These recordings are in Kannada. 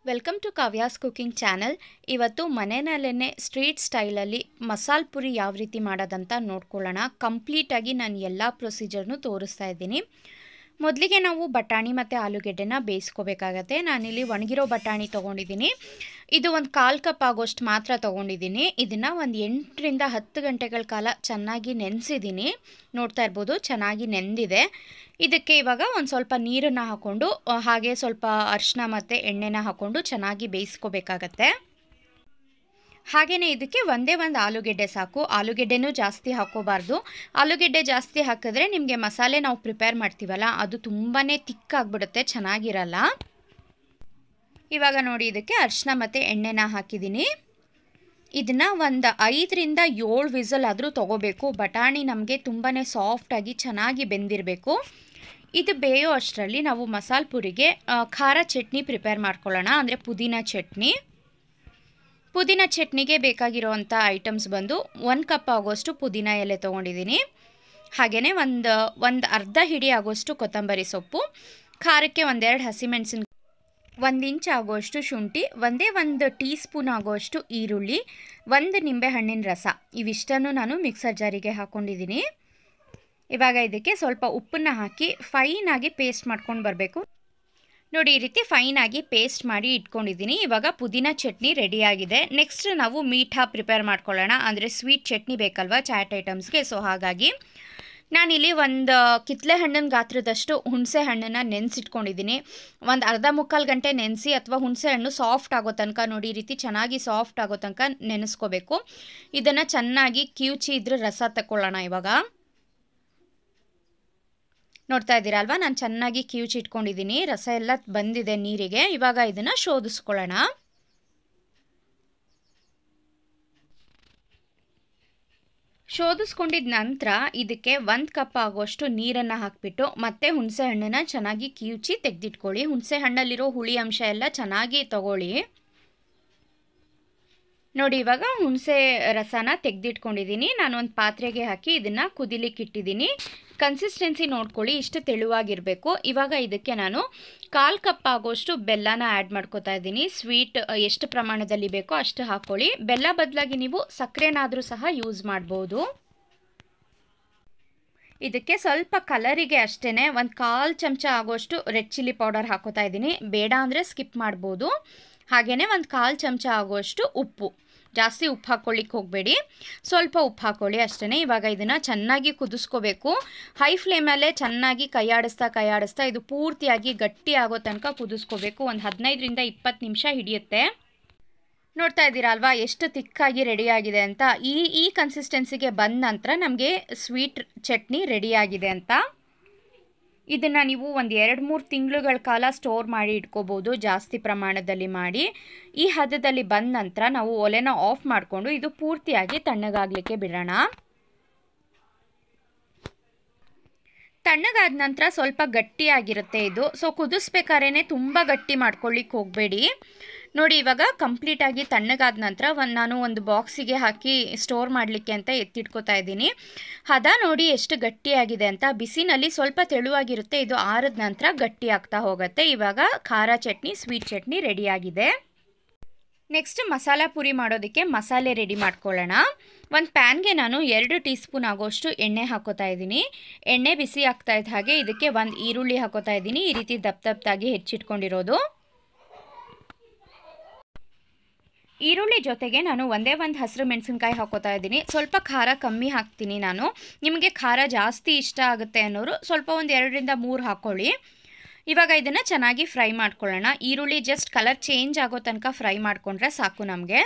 welcome to Kavya's cooking channel ಇವತ್ತು ಮನೆಯಲ್ಲೇ ಸ್ಟ್ರೀಟ್ ಸ್ಟೈಲಲ್ಲಿ ಮಸಾಲೆ ಪುರಿ ಯಾವ ರೀತಿ ಮಾಡೋದಂತ ನೋಡ್ಕೊಳ್ಳೋಣ ಕಂಪ್ಲೀಟಾಗಿ ನಾನು ಎಲ್ಲ ಪ್ರೊಸೀಜರ್ನು ತೋರಿಸ್ತಾ ಇದ್ದೀನಿ ಮೊದಲಿಗೆ ನಾವು ಬಟಾಣಿ ಮತ್ತು ಆಲೂಗೆಡ್ಡೆನ ಬೇಯಿಸ್ಕೋಬೇಕಾಗತ್ತೆ ನಾನಿಲ್ಲಿ ಒಣಗಿರೋ ಬಟಾಣಿ ತೊಗೊಂಡಿದ್ದೀನಿ ಇದು ಒಂದು ಕಾಲು ಕಪ್ ಆಗೋಷ್ಟು ಮಾತ್ರ ತೊಗೊಂಡಿದ್ದೀನಿ ಇದನ್ನು ಒಂದು ಎಂಟರಿಂದ ಹತ್ತು ಗಂಟೆಗಳ ಕಾಲ ಚೆನ್ನಾಗಿ ನೆನೆಸಿದ್ದೀನಿ ನೋಡ್ತಾ ಇರ್ಬೋದು ಚೆನ್ನಾಗಿ ನೆಂದಿದೆ ಇದಕ್ಕೆ ಇವಾಗ ಒಂದು ಸ್ವಲ್ಪ ನೀರನ್ನು ಹಾಕ್ಕೊಂಡು ಆ, ಹಾಗೆ ಸ್ವಲ್ಪ ಅರಿಶಿನ ಮತ್ತು ಎಣ್ಣೆನ ಹಾಕ್ಕೊಂಡು ಚೆನ್ನಾಗಿ ಬೇಯಿಸ್ಕೋಬೇಕಾಗತ್ತೆ ಹಾಗೆಯೇ ಇದಕ್ಕೆ ಒಂದೇ ಒಂದು ಆಲೂಗೆಡ್ಡೆ ಸಾಕು ಆಲೂಗೆಡ್ಡೆನೂ ಜಾಸ್ತಿ ಹಾಕೋಬಾರ್ದು ಆಲೂಗೆಡ್ಡೆ ಜಾಸ್ತಿ ಹಾಕಿದ್ರೆ ನಿಮಗೆ ಮಸಾಲೆ ನಾವು ಪ್ರಿಪೇರ್ ಮಾಡ್ತೀವಲ್ಲ ಅದು ತುಂಬಾ ತಿಕ್ಕಾಗ್ಬಿಡುತ್ತೆ ಚೆನ್ನಾಗಿರಲ್ಲ ಇವಾಗ ನೋಡಿ ಇದಕ್ಕೆ ಅರಿಶಿನ ಮತ್ತು ಎಣ್ಣೆನ ಹಾಕಿದ್ದೀನಿ ಇದನ್ನು ಒಂದು ಐದರಿಂದ ಏಳು ವಿಸಲ್ ಆದರೂ ತೊಗೋಬೇಕು ಬಟಾಣಿ ನಮಗೆ ತುಂಬಾ ಸಾಫ್ಟಾಗಿ ಚೆನ್ನಾಗಿ ಬೆಂದಿರಬೇಕು ಇದು ಬೇಯೋ ಅಷ್ಟರಲ್ಲಿ ನಾವು ಮಸಾಲೆ ಪುರಿಗೆ ಆ, ಖಾರ ಚಟ್ನಿ ಪ್ರಿಪೇರ್ ಮಾಡ್ಕೊಳ್ಳೋಣ ಅಂದರೆ ಪುದೀನ ಚಟ್ನಿ ಪುದೀನ ಚಟ್ನಿಗೆ ಬೇಕಾಗಿರೋವಂಥ ಐಟಮ್ಸ್ ಬಂದು ಒಂದು ಕಪ್ ಆಗೋಷ್ಟು ಪುದೀನ ಎಲೆ ತೊಗೊಂಡಿದ್ದೀನಿ ಹಾಗೆಯೇ ಒಂದು ಒಂದು ಅರ್ಧ ಹಿಡಿ ಆಗೋಷ್ಟು ಕೊತ್ತಂಬರಿ ಸೊಪ್ಪು ಖಾರಕ್ಕೆ ಒಂದೆರಡು ಹಸಿಮೆಣಸಿನ ಒಂದು ಇಂಚ್ ಆಗುವಷ್ಟು ಶುಂಠಿ ಒಂದೇ ಒಂದು ಟೀ ಸ್ಪೂನ್ ಆಗುವಷ್ಟು ಈರುಳ್ಳಿ ಒಂದು ನಿಂಬೆಹಣ್ಣಿನ ರಸ ಇವಿಷ್ಟನ್ನು ನಾನು ಮಿಕ್ಸರ್ ಜಾರಿಗೆ ಹಾಕ್ಕೊಂಡಿದ್ದೀನಿ ಇವಾಗ ಇದಕ್ಕೆ ಸ್ವಲ್ಪ ಉಪ್ಪನ್ನು ಹಾಕಿ ಫೈನಾಗಿ ಪೇಸ್ಟ್ ಮಾಡ್ಕೊಂಡು ಬರಬೇಕು ನೋಡಿ ಈ ರೀತಿ ಫೈನಾಗಿ ಪೇಸ್ಟ್ ಮಾಡಿ ಇಟ್ಕೊಂಡಿದ್ದೀನಿ ಇವಾಗ ಪುದೀನ ಚಟ್ನಿ ರೆಡಿಯಾಗಿದೆ ನೆಕ್ಸ್ಟ್ ನಾವು ಮೀಠಾ ಪ್ರಿಪೇರ್ ಮಾಡ್ಕೊಳ್ಳೋಣ ಅಂದರೆ ಸ್ವೀಟ್ ಚಟ್ನಿ ಬೇಕಲ್ವಾ ಚಾಟ್ ಐಟಮ್ಸ್ಗೆ ಸೊ ಹಾಗಾಗಿ ನಾನಿಲ್ಲಿ ಒಂದು ಕಿತ್ಲೆ ಹಣ್ಣಿನ ಗಾತ್ರದಷ್ಟು ಹುಣಸೆ ಹಣ್ಣನ್ನು ನೆನೆಸಿಟ್ಕೊಂಡಿದ್ದೀನಿ ಒಂದು ಅರ್ಧ ಮುಕ್ಕಾಲು ಗಂಟೆ ನೆನೆಸಿ ಅಥವಾ ಹುಣಸೆ ಹಣ್ಣು ಸಾಫ್ಟ್ ಆಗೋ ತನಕ ನೋಡಿ ಈ ರೀತಿ ಚೆನ್ನಾಗಿ ಸಾಫ್ಟ್ ಆಗೋ ತನಕ ನೆನೆಸ್ಕೋಬೇಕು ಇದನ್ನು ಚೆನ್ನಾಗಿ ಕಿವುಚಿ ಇದ್ರೆ ರಸ ತಗೊಳ್ಳೋಣ ಇವಾಗ ನೋಡ್ತಾ ಇದ್ದೀರಾ ಅಲ್ವಾ ನಾನು ಚೆನ್ನಾಗಿ ಕಿವುಚಿ ಇಟ್ಕೊಂಡಿದ್ದೀನಿ ರಸ ಎಲ್ಲ ಬಂದಿದೆ ನೀರಿಗೆ ಇವಾಗ ಇದನ್ನು ಶೋಧಿಸ್ಕೊಳ್ಳೋಣ ಶೋಧಿಸ್ಕೊಂಡಿದ ನಂತರ ಇದಕ್ಕೆ ಒಂದು ಕಪ್ ಆಗುವಷ್ಟು ನೀರನ್ನು ಹಾಕಿಬಿಟ್ಟು ಮತ್ತೆ ಹುಣಸೆ ಹಣ್ಣನ್ನು ಚೆನ್ನಾಗಿ ಕಿವುಚಿ ತೆಗೆದಿಟ್ಕೊಳ್ಳಿ ಹುಣಸೆ ಹಣ್ಣಲ್ಲಿರೋ ಹುಳಿ ಅಂಶ ಎಲ್ಲ ಚೆನ್ನಾಗಿ ತಗೊಳ್ಳಿ ನೋಡಿ ಇವಾಗ ಹುಣಸೆ ರಸನ ತೆಗೆದಿಟ್ಕೊಂಡಿದ್ದೀನಿ ನಾನು ಒಂದು ಪಾತ್ರೆಗೆ ಹಾಕಿ ಇದನ್ನು ಕುದಿಲಿಕ್ಕೆ ಇಟ್ಟಿದ್ದೀನಿ ಕನ್ಸಿಸ್ಟೆನ್ಸಿ ನೋಡ್ಕೊಳ್ಳಿ ಇಷ್ಟು ತೆಳುವಾಗಿರಬೇಕು ಇವಾಗ ಇದಕ್ಕೆ ನಾನು ಕಾಲು ಕಪ್ ಆಗೋಷ್ಟು ಬೆಲ್ಲನ ಆ್ಯಡ್ ಮಾಡ್ಕೋತಾ ಇದ್ದೀನಿ ಸ್ವೀಟ್ ಎಷ್ಟು ಪ್ರಮಾಣದಲ್ಲಿ ಬೇಕೋ ಅಷ್ಟು ಹಾಕ್ಕೊಳ್ಳಿ ಬೆಲ್ಲ ಬದಲಾಗಿ ನೀವು ಸಕ್ಕರೆನಾದರೂ ಸಹ ಯೂಸ್ ಮಾಡ್ಬೋದು ಇದಕ್ಕೆ ಸ್ವಲ್ಪ ಕಲರಿಗೆ ಅಷ್ಟೇ ಒಂದು ಕಾಲು ಚಮಚ ಆಗೋಷ್ಟು ರೆಡ್ ಚಿಲ್ಲಿ ಪೌಡರ್ ಹಾಕೋತಾ ಇದ್ದೀನಿ ಬೇಡ ಅಂದರೆ ಸ್ಕಿಪ್ ಮಾಡ್ಬೋದು ಹಾಗೆಯೇ ಒಂದು ಕಾಲು ಚಮಚ ಆಗುವಷ್ಟು ಉಪ್ಪು ಜಾಸ್ತಿ ಉಪ್ಪು ಹಾಕ್ಕೊಳ್ಳಿಕ್ಕೆ ಹೋಗಬೇಡಿ ಸ್ವಲ್ಪ ಉಪ್ಪು ಹಾಕ್ಕೊಳ್ಳಿ ಅಷ್ಟೇ ಇವಾಗ ಇದನ್ನು ಚೆನ್ನಾಗಿ ಕುದಿಸ್ಕೋಬೇಕು ಹೈ ಫ್ಲೇಮಲ್ಲೇ ಚೆನ್ನಾಗಿ ಕೈಯಾಡಿಸ್ತಾ ಕೈಯಾಡಿಸ್ತಾ ಇದು ಪೂರ್ತಿಯಾಗಿ ಗಟ್ಟಿ ಆಗೋ ತನಕ ಕುದಿಸ್ಕೋಬೇಕು ಒಂದು ಹದಿನೈದರಿಂದ ಇಪ್ಪತ್ತು ನಿಮಿಷ ಹಿಡಿಯುತ್ತೆ ನೋಡ್ತಾ ಇದ್ದೀರಾ ಅಲ್ವಾ ಎಷ್ಟು ತಿಕ್ಕಾಗಿ ರೆಡಿಯಾಗಿದೆ ಅಂತ ಈ ಈ ಕನ್ಸಿಸ್ಟೆನ್ಸಿಗೆ ಬಂದ ನಂತರ ನಮಗೆ ಸ್ವೀಟ್ ಚಟ್ನಿ ರೆಡಿಯಾಗಿದೆ ಅಂತ ಇದನ್ನು ನೀವು ಒಂದು ಎರಡು ಮೂರು ತಿಂಗಳುಗಳ ಕಾಲ ಸ್ಟೋರ್ ಮಾಡಿ ಇಟ್ಕೋಬೋದು ಜಾಸ್ತಿ ಪ್ರಮಾಣದಲ್ಲಿ ಮಾಡಿ ಈ ಹದದಲ್ಲಿ ಬಂದ ನಂತರ ನಾವು ಒಲೆನ ಆಫ್ ಮಾಡಿಕೊಂಡು ಇದು ಪೂರ್ತಿಯಾಗಿ ತಣ್ಣಗಾಗಲಿಕ್ಕೆ ಬಿಡೋಣ ತಣ್ಣಗಾದ ನಂತರ ಸ್ವಲ್ಪ ಗಟ್ಟಿಯಾಗಿರುತ್ತೆ ಇದು ಸೊ ಕುದಿಸ್ಬೇಕಾದ್ರೆ ತುಂಬ ಗಟ್ಟಿ ಮಾಡ್ಕೊಳ್ಳಿಕ್ಕೆ ಹೋಗಬೇಡಿ ನೋಡಿ ಇವಾಗ ಕಂಪ್ಲೀಟಾಗಿ ತಣ್ಣಗಾದ ನಂತರ ಒಂದು ನಾನು ಒಂದು ಬಾಕ್ಸಿಗೆ ಹಾಕಿ ಸ್ಟೋರ್ ಮಾಡಲಿಕ್ಕೆ ಅಂತ ಎತ್ತಿಟ್ಕೋತಾ ಇದ್ದೀನಿ ಹದ ನೋಡಿ ಎಷ್ಟು ಗಟ್ಟಿಯಾಗಿದೆ ಅಂತ ಬಿಸಿನಲ್ಲಿ ಸ್ವಲ್ಪ ತೆಳುವಾಗಿರುತ್ತೆ ಇದು ಆರಿದ ನಂತರ ಗಟ್ಟಿ ಆಗ್ತಾ ಹೋಗುತ್ತೆ ಇವಾಗ ಖಾರ ಚಟ್ನಿ ಸ್ವೀಟ್ ಚಟ್ನಿ ರೆಡಿಯಾಗಿದೆ ನೆಕ್ಸ್ಟ್ ಮಸಾಲ ಪುರಿ ಮಾಡೋದಕ್ಕೆ ಮಸಾಲೆ ರೆಡಿ ಮಾಡ್ಕೊಳ್ಳೋಣ ಒಂದು ಪ್ಯಾನ್ಗೆ ನಾನು ಎರಡು ಟೀ ಸ್ಪೂನ್ ಆಗೋಷ್ಟು ಎಣ್ಣೆ ಹಾಕೋತಾ ಇದ್ದೀನಿ ಎಣ್ಣೆ ಬಿಸಿ ಆಗ್ತಾ ಇದ್ದ ಹಾಗೆ ಇದಕ್ಕೆ ಒಂದು ಈರುಳ್ಳಿ ಹಾಕೋತಾ ಇದ್ದೀನಿ ಈ ರೀತಿ ದಪ್ಪ ದಪ್ಪದಾಗಿ ಹೆಚ್ಚಿಟ್ಕೊಂಡಿರೋದು ಈರುಳ್ಳಿ ಜೊತೆಗೆ ನಾನು ಒಂದೇ ಒಂದು ಹಸಿರು ಮೆಣಸಿನ್ಕಾಯಿ ಹಾಕೋತಾ ಇದ್ದೀನಿ ಸ್ವಲ್ಪ ಖಾರ ಕಮ್ಮಿ ಹಾಕ್ತೀನಿ ನಾನು ನಿಮಗೆ ಖಾರ ಜಾಸ್ತಿ ಇಷ್ಟ ಆಗುತ್ತೆ ಅನ್ನೋರು ಸ್ವಲ್ಪ ಒಂದು ಎರಡರಿಂದ ಮೂರು ಹಾಕ್ಕೊಳ್ಳಿ ಇವಾಗ ಇದನ್ನು ಚೆನ್ನಾಗಿ ಫ್ರೈ ಮಾಡ್ಕೊಳ್ಳೋಣ ಈರುಳ್ಳಿ ಜಸ್ಟ್ ಕಲರ್ ಚೇಂಜ್ ಆಗೋ ತನಕ ಫ್ರೈ ಮಾಡಿಕೊಂಡ್ರೆ ಸಾಕು ನಮಗೆ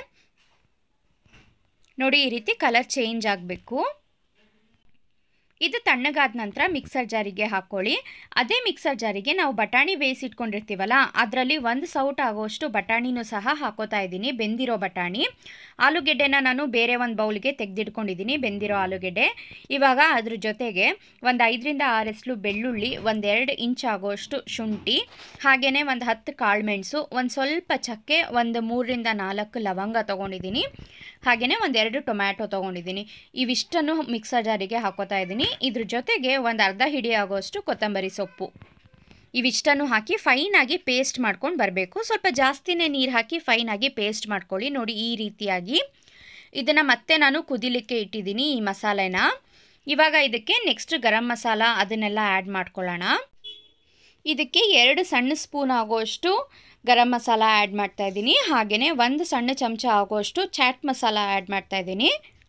ನೋಡಿ ಈ ರೀತಿ ಕಲರ್ ಚೇಂಜ್ ಆಗಬೇಕು ಇದು ತಣ್ಣಗಾದ ನಂತರ ಮಿಕ್ಸರ್ ಜಾರಿಗೆ ಹಾಕ್ಕೊಳ್ಳಿ ಅದೇ ಮಿಕ್ಸರ್ ಜಾರಿಗೆ ನಾವು ಬಟಾಣಿ ಬೇಯಿಸಿಟ್ಕೊಂಡಿರ್ತೀವಲ್ಲ ಅದರಲ್ಲಿ ಒಂದು ಸೌಟ್ ಆಗೋಷ್ಟು ಬಟಾಣಿನೂ ಸಹ ಹಾಕೋತಾ ಇದ್ದೀನಿ ಬೆಂದಿರೋ ಬಟಾಣಿ ಆಲೂಗೆಡ್ಡೆನ ನಾನು ಬೇರೆ ಒಂದು ಬೌಲ್ಗೆ ತೆಗೆದಿಟ್ಕೊಂಡಿದ್ದೀನಿ ಬೆಂದಿರೋ ಆಲೂಗೆಡ್ಡೆ ಇವಾಗ ಅದ್ರ ಜೊತೆಗೆ ಒಂದು ಐದರಿಂದ ಆರು ಎಸ್ಲು ಬೆಳ್ಳುಳ್ಳಿ ಒಂದೆರಡು ಇಂಚ್ ಆಗೋಷ್ಟು ಶುಂಠಿ ಹಾಗೆಯೇ ಒಂದು ಹತ್ತು ಕಾಳುಮೆಣಸು ಒಂದು ಸ್ವಲ್ಪ ಚಕ್ಕೆ ಒಂದು ಮೂರರಿಂದ ನಾಲ್ಕು ಲವಂಗ ತೊಗೊಂಡಿದ್ದೀನಿ ಹಾಗೆಯೇ ಒಂದೆರಡು ಟೊಮ್ಯಾಟೊ ತೊಗೊಂಡಿದ್ದೀನಿ ಇವಿಷ್ಟನ್ನು ಮಿಕ್ಸರ್ ಜಾರಿಗೆ ಹಾಕೋತಾ ಇದ್ದೀನಿ ಇದ್ರ ಜೊತೆಗೆ ಒಂದು ಅರ್ಧ ಹಿಡಿ ಆಗೋಷ್ಟು ಕೊತ್ತಂಬರಿ ಸೊಪ್ಪು ಇವಿಷ್ಟನ್ನು ಹಾಕಿ ಫೈನಾಗಿ ಪೇಸ್ಟ್ ಮಾಡ್ಕೊಂಡು ಬರಬೇಕು ಸ್ವಲ್ಪ ಜಾಸ್ತಿನೇ ನೀರು ಹಾಕಿ ಫೈನಾಗಿ ಪೇಸ್ಟ್ ಮಾಡ್ಕೊಳ್ಳಿ ನೋಡಿ ಈ ರೀತಿಯಾಗಿ ಇದನ್ನು ಮತ್ತೆ ನಾನು ಕುದಿಲಿಕ್ಕೆ ಇಟ್ಟಿದ್ದೀನಿ ಈ ಮಸಾಲೆನ ಇವಾಗ ಇದಕ್ಕೆ ನೆಕ್ಸ್ಟ್ ಗರಂ ಮಸಾಲ ಅದನ್ನೆಲ್ಲ ಆ್ಯಡ್ ಮಾಡ್ಕೊಳ್ಳೋಣ ಇದಕ್ಕೆ ಎರಡು ಸಣ್ಣ ಸ್ಪೂನ್ ಆಗೋಷ್ಟು ಗರಂ ಮಸಾಲ ಆ್ಯಡ್ ಮಾಡ್ತಾ ಇದ್ದೀನಿ ಹಾಗೆಯೇ ಒಂದು ಸಣ್ಣ ಚಮಚ ಆಗೋಷ್ಟು ಚಾಟ್ ಮಸಾಲ ಆ್ಯಡ್ ಮಾಡ್ತಾ ಇದ್ದೀನಿ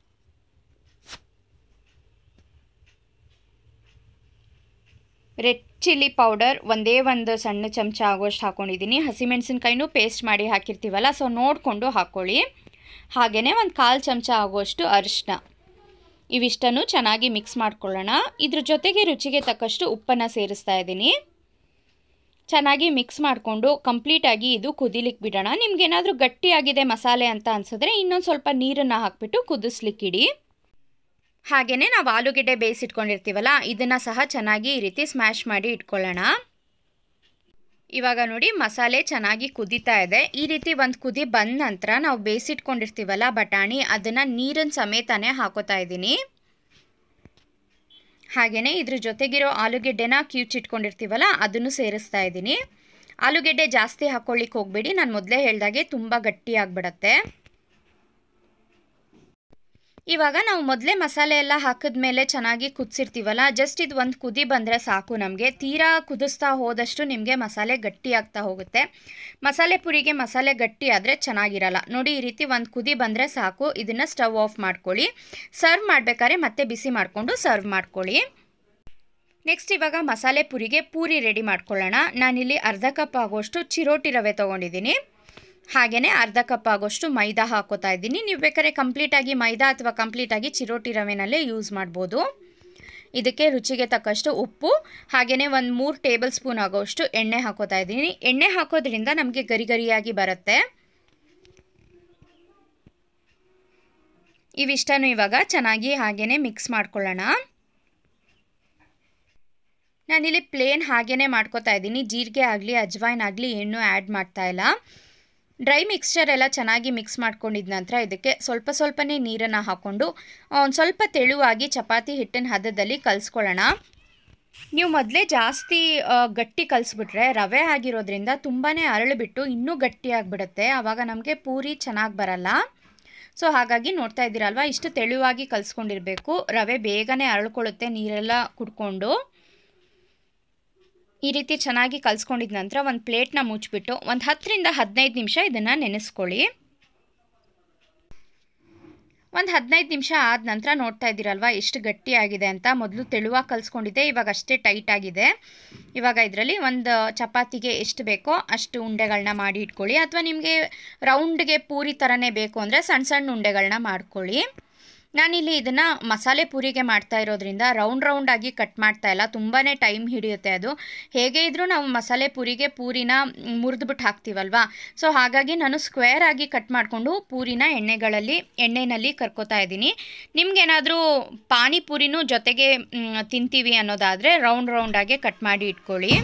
ರೆಡ್ ಚಿಲ್ಲಿ ಪೌಡರ್ ಒಂದೇ ಒಂದು ಸಣ್ಣ ಚಮಚ ಆಗೋಷ್ಟು ಹಾಕ್ಕೊಂಡಿದ್ದೀನಿ ಹಸಿಮೆಣಸಿನ್ಕಾಯಿನೂ ಪೇಸ್ಟ್ ಮಾಡಿ ಹಾಕಿರ್ತೀವಲ್ಲ ಸೊ ನೋಡಿಕೊಂಡು ಹಾಕ್ಕೊಳ್ಳಿ ಹಾಗೆಯೇ ಒಂದು ಕಾಲು ಚಮಚ ಆಗೋಷ್ಟು ಅರಿಶಿನ ಇವಿಷ್ಟನ್ನು ಚೆನ್ನಾಗಿ ಮಿಕ್ಸ್ ಮಾಡ್ಕೊಳ್ಳೋಣ ಇದ್ರ ಜೊತೆಗೆ ರುಚಿಗೆ ತಕ್ಕಷ್ಟು ಉಪ್ಪನ್ನು ಸೇರಿಸ್ತಾ ಇದ್ದೀನಿ ಚೆನ್ನಾಗಿ ಮಿಕ್ಸ್ ಮಾಡಿಕೊಂಡು ಕಂಪ್ಲೀಟಾಗಿ ಇದು ಕುದಿಲಿಕ್ಕೆ ಬಿಡೋಣ ನಿಮ್ಗೇನಾದರೂ ಗಟ್ಟಿಯಾಗಿದೆ ಮಸಾಲೆ ಅಂತ ಅನಿಸಿದ್ರೆ ಇನ್ನೊಂದು ಸ್ವಲ್ಪ ನೀರನ್ನು ಹಾಕ್ಬಿಟ್ಟು ಕುದಿಸ್ಲಿಕ್ಕಿಡಿ ಹಾಗೆಯೇ ನಾವು ಆಲೂಗೆಡ್ಡೆ ಬೇಯಿಸಿಟ್ಕೊಂಡಿರ್ತೀವಲ್ಲ ಇದನ್ನು ಸಹ ಚೆನ್ನಾಗಿ ಈ ರೀತಿ ಸ್ಮ್ಯಾಶ್ ಮಾಡಿ ಇಟ್ಕೊಳ್ಳೋಣ ಇವಾಗ ನೋಡಿ ಮಸಾಲೆ ಚೆನ್ನಾಗಿ ಕುದೀತಾ ಇದೆ ಈ ರೀತಿ ಒಂದು ಕುದಿ ಬಂದ ನಂತರ ನಾವು ಬೇಯಿಸಿಟ್ಕೊಂಡಿರ್ತೀವಲ್ಲ ಬಟಾಣಿ ಅದನ್ನು ನೀರಿನ ಸಮೇತನೇ ಹಾಕೋತಾ ಇದ್ದೀನಿ ಹಾಗೆಯೇ ಇದ್ರ ಜೊತೆಗಿರೋ ಆಲೂಗೆಡ್ಡೆನ ಕ್ಯೂಚಿಟ್ಕೊಂಡಿರ್ತೀವಲ್ಲ ಅದನ್ನು ಸೇರಿಸ್ತಾ ಇದ್ದೀನಿ ಆಲೂಗೆಡ್ಡೆ ಜಾಸ್ತಿ ಹಾಕ್ಕೊಳ್ಳಿಕ್ಕೆ ಹೋಗಬೇಡಿ ನಾನು ಮೊದಲೇ ಹೇಳ್ದಾಗೆ ತುಂಬ ಗಟ್ಟಿಯಾಗ್ಬಿಡತ್ತೆ ಇವಾಗ ನಾವು ಮೊದಲೇ ಮಸಾಲೆ ಎಲ್ಲ ಹಾಕಿದ್ಮೇಲೆ ಚೆನ್ನಾಗಿ ಕುದಿಸಿರ್ತೀವಲ್ಲ ಜಸ್ಟ್ ಇದು ಒಂದು ಕುದಿ ಬಂದರೆ ಸಾಕು ನಮಗೆ ತೀರಾ ಕುದಿಸ್ತಾ ಹೋದಷ್ಟು ನಿಮಗೆ ಮಸಾಲೆ ಗಟ್ಟಿ ಆಗ್ತಾ ಹೋಗುತ್ತೆ ಮಸಾಲೆ ಪುರಿಗೆ ಮಸಾಲೆ ಗಟ್ಟಿ ಆದರೆ ಚೆನ್ನಾಗಿರಲ್ಲ ನೋಡಿ ಈ ರೀತಿ ಒಂದು ಕುದಿ ಬಂದರೆ ಸಾಕು ಇದನ್ನು ಸ್ಟವ್ ಆಫ್ ಮಾಡ್ಕೊಳ್ಳಿ ಸರ್ವ್ ಮಾಡಬೇಕಾದ್ರೆ ಮತ್ತೆ ಬಿಸಿ ಮಾಡಿಕೊಂಡು ಸರ್ವ್ ಮಾಡ್ಕೊಳ್ಳಿ ನೆಕ್ಸ್ಟ್ ಇವಾಗ ಮಸಾಲೆ ಪುರಿಗೆ ಪೂರಿ ರೆಡಿ ಮಾಡ್ಕೊಳ್ಳೋಣ ನಾನಿಲ್ಲಿ ಅರ್ಧ ಕಪ್ ಆಗೋಷ್ಟು ಚಿರೋಟಿ ರವೆ ತೊಗೊಂಡಿದ್ದೀನಿ ಹಾಗೆಯೇ ಅರ್ಧ ಕಪ್ ಆಗೋಷ್ಟು ಮೈದಾ ಹಾಕೋತಾ ಇದ್ದೀನಿ ನೀವು ಬೇಕಾದ್ರೆ ಕಂಪ್ಲೀಟಾಗಿ ಮೈದಾ ಅಥವಾ ಕಂಪ್ಲೀಟಾಗಿ ಚಿರೋಟಿ ರವೆನಲ್ಲೇ ಯೂಸ್ ಮಾಡ್ಬೋದು ಇದಕ್ಕೆ ರುಚಿಗೆ ತಕ್ಕಷ್ಟು ಉಪ್ಪು ಹಾಗೆಯೇ ಒಂದು ಮೂರು ಟೇಬಲ್ ಸ್ಪೂನ್ ಆಗೋಷ್ಟು ಎಣ್ಣೆ ಹಾಕೋತಾ ಇದ್ದೀನಿ ಎಣ್ಣೆ ಹಾಕೋದ್ರಿಂದ ನಮಗೆ ಗರಿ ಗರಿಯಾಗಿ ಬರುತ್ತೆ ಇವಿಷ್ಟನ್ನು ಇವಾಗ ಚೆನ್ನಾಗಿ ಹಾಗೆಯೇ ಮಿಕ್ಸ್ ಮಾಡ್ಕೊಳ್ಳೋಣ ನಾನಿಲ್ಲಿ ಪ್ಲೇನ್ ಹಾಗೆಯೇ ಮಾಡ್ಕೋತಾ ಇದ್ದೀನಿ ಜೀರಿಗೆ ಆಗಲಿ ಅಜ್ವಾಯಿನ್ ಆಗಲಿ ಏನೂ ಆ್ಯಡ್ ಮಾಡ್ತಾ ಇಲ್ಲ ಡ್ರೈ ಮಿಕ್ಸ್ಚರ್ ಎಲ್ಲ ಚೆನ್ನಾಗಿ ಮಿಕ್ಸ್ ಮಾಡ್ಕೊಂಡಿದ ನಂತರ ಇದಕ್ಕೆ ಸ್ವಲ್ಪ ಸ್ವಲ್ಪನೇ ನೀರನ್ನು ಹಾಕ್ಕೊಂಡು ಒಂದು ಸ್ವಲ್ಪ ತೆಳುವಾಗಿ ಚಪಾತಿ ಹಿಟ್ಟಿನ ಹದದಲ್ಲಿ ಕಲಿಸ್ಕೊಳ್ಳೋಣ ನೀವು ಮೊದಲೇ ಜಾಸ್ತಿ ಗಟ್ಟಿ ಕಲಿಸ್ಬಿಟ್ರೆ ರವೆ ಆಗಿರೋದ್ರಿಂದ ತುಂಬಾ ಅರಳುಬಿಟ್ಟು ಇನ್ನೂ ಗಟ್ಟಿಯಾಗಿಬಿಡುತ್ತೆ ಆವಾಗ ನಮಗೆ ಪೂರಿ ಚೆನ್ನಾಗಿ ಬರಲ್ಲ ಸೊ ಹಾಗಾಗಿ ನೋಡ್ತಾ ಇದ್ದೀರಲ್ವ ಇಷ್ಟು ತೆಳುವಾಗಿ ಕಲಿಸ್ಕೊಂಡಿರಬೇಕು ರವೆ ಬೇಗನೆ ಅರಳ್ಕೊಳ್ಳುತ್ತೆ ನೀರೆಲ್ಲ ಕುಡ್ಕೊಂಡು ಈ ರೀತಿ ಚೆನ್ನಾಗಿ ಕಲಿಸ್ಕೊಂಡಿದ ನಂತರ ಒಂದು ಪ್ಲೇಟ್ನ ಮುಚ್ಚಿಬಿಟ್ಟು ಒಂದು ಹತ್ತರಿಂದ ಹದಿನೈದು ನಿಮಿಷ ಇದನ್ನು ನೆನೆಸ್ಕೊಳ್ಳಿ ಒಂದು ಹದಿನೈದು ನಿಮಿಷ ಆದ ನಂತರ ನೋಡ್ತಾ ಇದ್ದೀರಲ್ವ ಎಷ್ಟು ಗಟ್ಟಿಯಾಗಿದೆ ಅಂತ ಮೊದಲು ತೆಳುವಾಗಿ ಕಲಿಸ್ಕೊಂಡಿದ್ದೆ ಇವಾಗ ಅಷ್ಟೇ ಟೈಟ್ ಆಗಿದೆ ಇವಾಗ ಇದರಲ್ಲಿ ಒಂದು ಚಪಾತಿಗೆ ಎಷ್ಟು ಬೇಕೋ ಅಷ್ಟು ಉಂಡೆಗಳನ್ನ ಮಾಡಿ ಇಟ್ಕೊಳ್ಳಿ ಅಥವಾ ನಿಮಗೆ ರೌಂಡ್ಗೆ ಪೂರಿ ಥರನೇ ಬೇಕು ಅಂದರೆ ಸಣ್ಣ ಸಣ್ಣ ಉಂಡೆಗಳನ್ನ ಮಾಡ್ಕೊಳ್ಳಿ ನಾನಿಲ್ಲಿ ಇದನ್ನು ಮಸಾಲೆ ಪೂರಿಗೆ ಮಾಡ್ತಾ ಇರೋದ್ರಿಂದ ರೌಂಡ್ ರೌಂಡಾಗಿ ಕಟ್ ಮಾಡ್ತಾ ಇಲ್ಲ ತುಂಬಾ ಟೈಮ್ ಹಿಡಿಯುತ್ತೆ ಅದು ಹೇಗೆ ಇದ್ದರೂ ನಾವು ಮಸಾಲೆ ಪೂರಿಗೆ ಪೂರಿನ ಮುರಿದ್ಬಿಟ್ಟು ಹಾಕ್ತೀವಲ್ವಾ ಸೊ ಹಾಗಾಗಿ ನಾನು ಸ್ಕ್ವೇರ್ ಆಗಿ ಕಟ್ ಮಾಡಿಕೊಂಡು ಪೂರಿನ ಎಣ್ಣೆಗಳಲ್ಲಿ ಎಣ್ಣೆಯಲ್ಲಿ ಕರ್ಕೋತಾ ಇದ್ದೀನಿ ನಿಮ್ಗೇನಾದರೂ ಪಾನಿಪೂರಿನೂ ಜೊತೆಗೆ ತಿಂತೀವಿ ಅನ್ನೋದಾದರೆ ರೌಂಡ್ ರೌಂಡಾಗೆ ಕಟ್ ಮಾಡಿ ಇಟ್ಕೊಳ್ಳಿ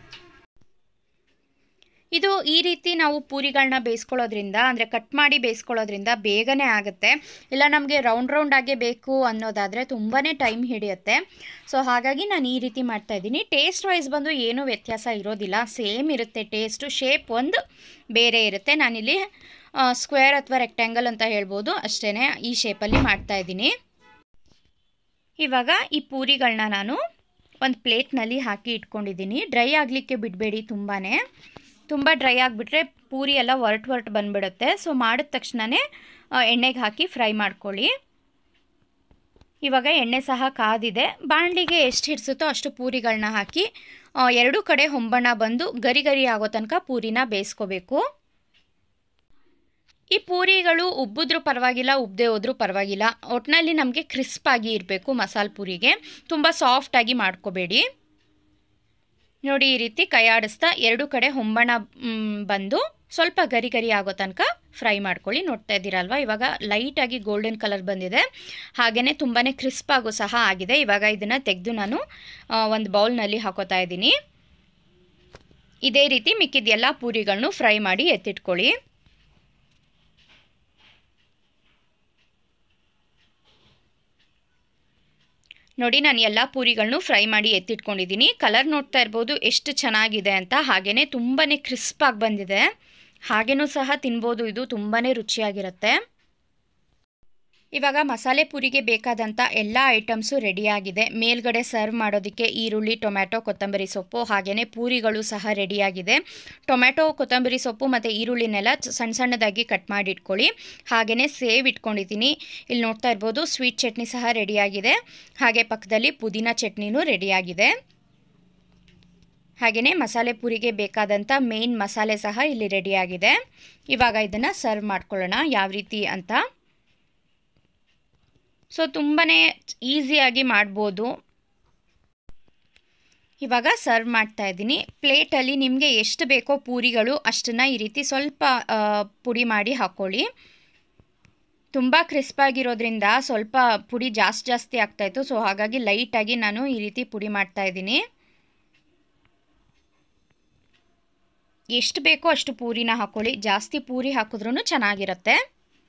ಇದು ಈ ರೀತಿ ನಾವು ಪೂರಿಗಳನ್ನ ಬೇಯಿಸ್ಕೊಳ್ಳೋದ್ರಿಂದ ಅಂದರೆ ಕಟ್ ಮಾಡಿ ಬೇಯಿಸ್ಕೊಳ್ಳೋದ್ರಿಂದ ಬೇಗನೆ ಆಗುತ್ತೆ ಇಲ್ಲ ನಮಗೆ ರೌಂಡ್ ರೌಂಡಾಗೆ ಬೇಕು ಅನ್ನೋದಾದರೆ ತುಂಬಾ ಟೈಮ್ ಹಿಡಿಯುತ್ತೆ ಸೊ ಹಾಗಾಗಿ ನಾನು ಈ ರೀತಿ ಮಾಡ್ತಾಯಿದ್ದೀನಿ ಟೇಸ್ಟ್ ವೈಸ್ ಬಂದು ಏನೂ ವ್ಯತ್ಯಾಸ ಇರೋದಿಲ್ಲ ಸೇಮ್ ಇರುತ್ತೆ ಟೇಸ್ಟು ಶೇಪ್ ಒಂದು ಬೇರೆ ಇರುತ್ತೆ ನಾನಿಲ್ಲಿ ಸ್ಕ್ವೇರ್ ಅಥವಾ ರೆಕ್ಟ್ಯಾಂಗಲ್ ಅಂತ ಹೇಳ್ಬೋದು ಅಷ್ಟೇ ಈ ಶೇಪಲ್ಲಿ ಮಾಡ್ತಾಯಿದ್ದೀನಿ ಇವಾಗ ಈ ಪೂರಿಗಳನ್ನ ನಾನು ಒಂದು ಪ್ಲೇಟ್ನಲ್ಲಿ ಹಾಕಿ ಇಟ್ಕೊಂಡಿದ್ದೀನಿ ಡ್ರೈ ಆಗಲಿಕ್ಕೆ ಬಿಡಬೇಡಿ ತುಂಬಾ ತುಂಬ ಡ್ರೈ ಆಗಿಬಿಟ್ರೆ ಪೂರಿ ಎಲ್ಲ ಒರಟು ಒರಟು ಬಂದುಬಿಡುತ್ತೆ ಸೊ ಮಾಡಿದ ತಕ್ಷಣವೇ ಎಣ್ಣೆಗೆ ಹಾಕಿ ಫ್ರೈ ಮಾಡ್ಕೊಳ್ಳಿ ಇವಾಗ ಎಣ್ಣೆ ಸಹ ಕಾದಿದೆ ಬಾಣಲಿಗೆ ಎಷ್ಟು ಹಿಡಿಸುತ್ತೋ ಅಷ್ಟು ಪೂರಿಗಳನ್ನ ಹಾಕಿ ಎರಡೂ ಕಡೆ ಹೊಂಬಣ್ಣ ಬಂದು ಗರಿ ಗರಿ ಆಗೋ ತನಕ ಪೂರಿನ ಬೇಯಿಸ್ಕೋಬೇಕು ಈ ಪೂರಿಗಳು ಉಬ್ಬಿದ್ರೂ ಪರವಾಗಿಲ್ಲ ಉಬ್ಬದೆ ಹೋದ್ರೂ ಪರವಾಗಿಲ್ಲ ಒಟ್ಟಿನಲ್ಲಿ ನಮಗೆ ಕ್ರಿಸ್ಪಾಗಿ ಇರಬೇಕು ಮಸಾಲೆ ಪೂರಿಗೆ ತುಂಬ ಸಾಫ್ಟಾಗಿ ಮಾಡ್ಕೋಬೇಡಿ ನೋಡಿ ಈ ರೀತಿ ಕೈ ಆಡಿಸ್ತಾ ಎರಡು ಕಡೆ ಹೊಂಬಣ ಬಂದು ಸ್ವಲ್ಪ ಗರಿ ಗರಿ ಆಗೋ ತನಕ ಫ್ರೈ ಮಾಡ್ಕೊಳ್ಳಿ ನೋಡ್ತಾ ಇದ್ದೀರಲ್ವ ಇವಾಗ ಲೈಟಾಗಿ ಗೋಲ್ಡನ್ ಕಲರ್ ಬಂದಿದೆ ಹಾಗೆಯೇ ತುಂಬಾ ಕ್ರಿಸ್ಪಾಗೂ ಸಹ ಆಗಿದೆ ಇವಾಗ ಇದನ್ನು ತೆಗೆದು ನಾನು ಒಂದು ಬೌಲ್ನಲ್ಲಿ ಹಾಕೋತಾ ಇದ್ದೀನಿ ಇದೇ ರೀತಿ ಮಿಕ್ಕಿದ ಎಲ್ಲ ಪೂರಿಗಳನ್ನು ಫ್ರೈ ಮಾಡಿ ಎತ್ತಿಟ್ಕೊಳ್ಳಿ ನೋಡಿ ನಾನು ಎಲ್ಲ ಪೂರಿಗಳನ್ನು ಫ್ರೈ ಮಾಡಿ ಎತ್ತಿಟ್ಕೊಂಡಿದ್ದೀನಿ ಕಲರ್ ನೋಡ್ತಾ ಇರ್ಬೋದು ಎಷ್ಟು ಚೆನ್ನಾಗಿದೆ ಅಂತ ಹಾಗೆಯೇ ತುಂಬಾ ಕ್ರಿಸ್ಪಾಗಿ ಬಂದಿದೆ ಹಾಗೇನೂ ಸಹ ತಿನ್ಬೋದು ಇದು ತುಂಬಾ ರುಚಿಯಾಗಿರುತ್ತೆ ಇವಾಗ ಮಸಾಲೆ ಪೂರಿಗೆ ಬೇಕಾದಂಥ ಎಲ್ಲ ಐಟಮ್ಸು ರೆಡಿಯಾಗಿದೆ ಮೇಲ್ಗಡೆ ಸರ್ವ್ ಮಾಡೋದಕ್ಕೆ ಈರುಳ್ಳಿ ಟೊಮ್ಯಾಟೊ ಕೊತ್ತಂಬರಿ ಸೊಪ್ಪು ಹಾಗೆಯೇ ಪೂರಿಗಳು ಸಹ ರೆಡಿಯಾಗಿದೆ ಟೊಮ್ಯಾಟೊ ಕೊತ್ತಂಬರಿ ಸೊಪ್ಪು ಮತ್ತು ಈರುಳ್ಳಿನೆಲ್ಲ ಸಣ್ಣ ಸಣ್ಣದಾಗಿ ಕಟ್ ಮಾಡಿ ಇಟ್ಕೊಳ್ಳಿ ಹಾಗೆಯೇ ಸೇವ್ ಇಟ್ಕೊಂಡಿದ್ದೀನಿ ಇಲ್ಲಿ ನೋಡ್ತಾ ಇರ್ಬೋದು ಸ್ವೀಟ್ ಚಟ್ನಿ ಸಹ ರೆಡಿಯಾಗಿದೆ ಹಾಗೆ ಪಕ್ಕದಲ್ಲಿ ಪುದೀನ ಚಟ್ನಿನೂ ರೆಡಿಯಾಗಿದೆ ಹಾಗೆಯೇ ಮಸಾಲೆ ಪೂರಿಗೆ ಬೇಕಾದಂಥ ಮೇನ್ ಮಸಾಲೆ ಸಹ ಇಲ್ಲಿ ರೆಡಿಯಾಗಿದೆ ಇವಾಗ ಇದನ್ನು ಸರ್ವ್ ಮಾಡ್ಕೊಳ್ಳೋಣ ಯಾವ ರೀತಿ ಅಂತ ಸೊ ತುಂಬಾ ಈಸಿಯಾಗಿ ಮಾಡ್ಬೋದು ಇವಾಗ ಸರ್ವ್ ಮಾಡ್ತಾ ಇದ್ದೀನಿ ಪ್ಲೇಟಲ್ಲಿ ನಿಮಗೆ ಎಷ್ಟು ಬೇಕೋ ಪೂರಿಗಳು ಅಷ್ಟನ್ನು ಈ ರೀತಿ ಸ್ವಲ್ಪ ಪುಡಿ ಮಾಡಿ ಹಾಕ್ಕೊಳ್ಳಿ ತುಂಬ ಕ್ರಿಸ್ಪಾಗಿರೋದ್ರಿಂದ ಸ್ವಲ್ಪ ಪುಡಿ ಜಾಸ್ತಿ ಜಾಸ್ತಿ ಆಗ್ತಾಯಿತ್ತು ಸೊ ಹಾಗಾಗಿ ಲೈಟಾಗಿ ನಾನು ಈ ರೀತಿ ಪುಡಿ ಮಾಡ್ತಾ ಇದ್ದೀನಿ ಎಷ್ಟು ಬೇಕೋ ಅಷ್ಟು ಪೂರಿನ ಹಾಕ್ಕೊಳ್ಳಿ ಜಾಸ್ತಿ ಪೂರಿ ಹಾಕಿದ್ರೂ ಚೆನ್ನಾಗಿರುತ್ತೆ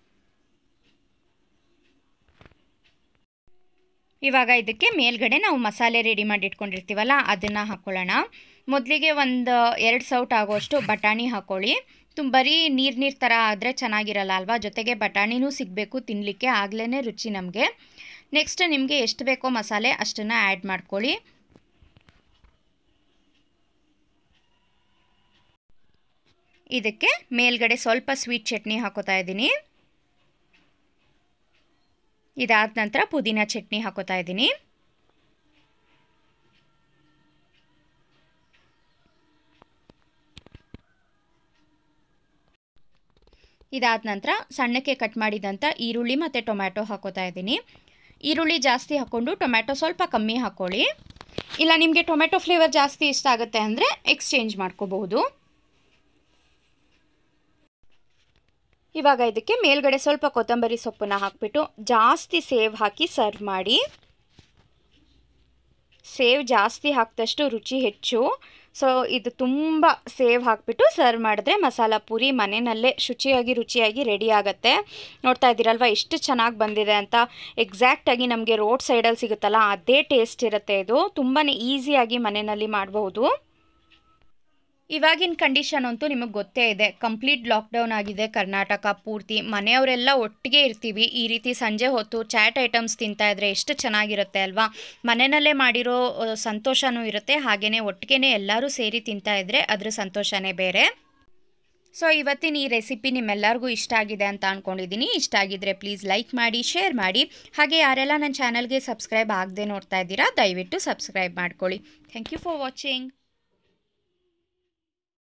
ಇವಾಗ ಇದಕ್ಕೆ ಮೇಲ್ಗಡೆ ನಾವು ಮಸಾಲೆ ರೆಡಿ ಮಾಡಿ ಇಟ್ಕೊಂಡಿರ್ತೀವಲ್ಲ ಅದನ್ನು ಹಾಕ್ಕೊಳ್ಳೋಣ ಮೊದಲಿಗೆ ಒಂದು ಎರಡು ಸೌಟ್ ಆಗೋಷ್ಟು ಬಟಾಣಿ ಹಾಕ್ಕೊಳ್ಳಿ ತುಂಬ ಬರೀ ನೀರು ನೀರು ಥರ ಆದರೆ ಚೆನ್ನಾಗಿರಲ್ಲ ಅಲ್ವಾ ಜೊತೆಗೆ ಬಟಾಣಿನೂ ಸಿಗಬೇಕು ತಿನ್ನಲಿಕ್ಕೆ ಆಗಲೇ ರುಚಿ ನಮಗೆ ನೆಕ್ಸ್ಟ್ ನಿಮಗೆ ಎಷ್ಟು ಬೇಕೋ ಮಸಾಲೆ ಅಷ್ಟನ್ನು ಆ್ಯಡ್ ಮಾಡ್ಕೊಳ್ಳಿ ಇದಕ್ಕೆ ಮೇಲ್ಗಡೆ ಸ್ವಲ್ಪ ಸ್ವೀಟ್ ಚಟ್ನಿ ಹಾಕೋತಾ ಇದ್ದೀನಿ ಇದಾದ ನಂತರ ಪುದೀನ ಚಟ್ನಿ ಹಾಕೋತಾ ಇದ್ದೀನಿ ಇದಾದ ನಂತರ ಸಣ್ಣಕ್ಕೆ ಕಟ್ ಮಾಡಿದಂಥ ಈರುಳ್ಳಿ ಮತ್ತು ಟೊಮ್ಯಾಟೊ ಹಾಕೋತಾ ಇದ್ದೀನಿ ಈರುಳ್ಳಿ ಜಾಸ್ತಿ ಹಾಕ್ಕೊಂಡು ಟೊಮ್ಯಾಟೊ ಸ್ವಲ್ಪ ಕಮ್ಮಿ ಹಾಕ್ಕೊಳ್ಳಿ ಇಲ್ಲ ನಿಮಗೆ ಟೊಮ್ಯಾಟೊ ಫ್ಲೇವರ್ ಜಾಸ್ತಿ ಇಷ್ಟ ಆಗುತ್ತೆ ಅಂದರೆ ಎಕ್ಸ್ಚೇಂಜ್ ಮಾಡ್ಕೋಬಹುದು ಇವಾಗ ಇದಕ್ಕೆ ಮೇಲ್ಗಡೆ ಸ್ವಲ್ಪ ಕೊತ್ತಂಬರಿ ಸೊಪ್ಪನ್ನ ಹಾಕ್ಬಿಟ್ಟು ಜಾಸ್ತಿ ಸೇವ್ ಹಾಕಿ ಸರ್ವ್ ಮಾಡಿ ಸೇವ್ ಜಾಸ್ತಿ ಹಾಕಿದಷ್ಟು ರುಚಿ ಹೆಚ್ಚು ಸೊ ಇದು ತುಂಬ ಸೇವ್ ಹಾಕಿಬಿಟ್ಟು ಸರ್ವ್ ಮಾಡಿದ್ರೆ ಮಸಾಲ ಪೂರಿ ಮನೆಯಲ್ಲೇ ಶುಚಿಯಾಗಿ ರುಚಿಯಾಗಿ ರೆಡಿ ಆಗುತ್ತೆ ನೋಡ್ತಾ ಇದ್ದೀರಲ್ವ ಎಷ್ಟು ಚೆನ್ನಾಗಿ ಬಂದಿದೆ ಅಂತ ಎಕ್ಸಾಕ್ಟಾಗಿ ನಮಗೆ ರೋಡ್ ಸೈಡಲ್ಲಿ ಸಿಗುತ್ತಲ್ಲ ಅದೇ ಟೇಸ್ಟ್ ಇರುತ್ತೆ ಇದು ತುಂಬಾ ಈಸಿಯಾಗಿ ಮನೆಯಲ್ಲಿ ಮಾಡಬಹುದು ಇವಾಗಿನ ಕಂಡೀಷನ್ ಅಂತೂ ನಿಮಗೆ ಗೊತ್ತೇ ಇದೆ ಕಂಪ್ಲೀಟ್ ಲಾಕ್ಡೌನ್ ಆಗಿದೆ ಕರ್ನಾಟಕ ಪೂರ್ತಿ ಮನೆಯವರೆಲ್ಲ ಒಟ್ಟಿಗೆ ಇರ್ತೀವಿ ಈ ರೀತಿ ಸಂಜೆ ಹೊತ್ತು ಚಾಟ್ ಐಟಮ್ಸ್ ತಿಂತಾ ಇದ್ರೆ ಎಷ್ಟು ಚೆನ್ನಾಗಿರುತ್ತೆ ಅಲ್ವಾ ಮನೆಯಲ್ಲೇ ಮಾಡಿರೋ ಸಂತೋಷನೂ ಇರುತ್ತೆ ಹಾಗೆಯೇ ಒಟ್ಟಿಗೆ ಎಲ್ಲರೂ ಸೇರಿ ತಿಂತಾ ಇದ್ರೆ ಅದ್ರ ಸಂತೋಷನೇ ಬೇರೆ ಸೊ ಇವತ್ತಿನ ಈ ರೆಸಿಪಿ ನಿಮ್ಮೆಲ್ಲರಿಗೂ ಇಷ್ಟ ಆಗಿದೆ ಅಂತ ಅಂದ್ಕೊಂಡಿದ್ದೀನಿ ಇಷ್ಟ ಆಗಿದ್ರೆ ಪ್ಲೀಸ್ ಲೈಕ್ ಮಾಡಿ ಶೇರ್ ಮಾಡಿ ಹಾಗೆ ಯಾರೆಲ್ಲ ನನ್ನ ಚಾನಲ್ಗೆ ಸಬ್ಸ್ಕ್ರೈಬ್ ಆಗದೆ ನೋಡ್ತಾ ಇದ್ದೀರಾ ದಯವಿಟ್ಟು ಸಬ್ಸ್ಕ್ರೈಬ್ ಮಾಡ್ಕೊಳ್ಳಿ ಥ್ಯಾಂಕ್ ಯು ಫಾರ್ ವಾಚಿಂಗ್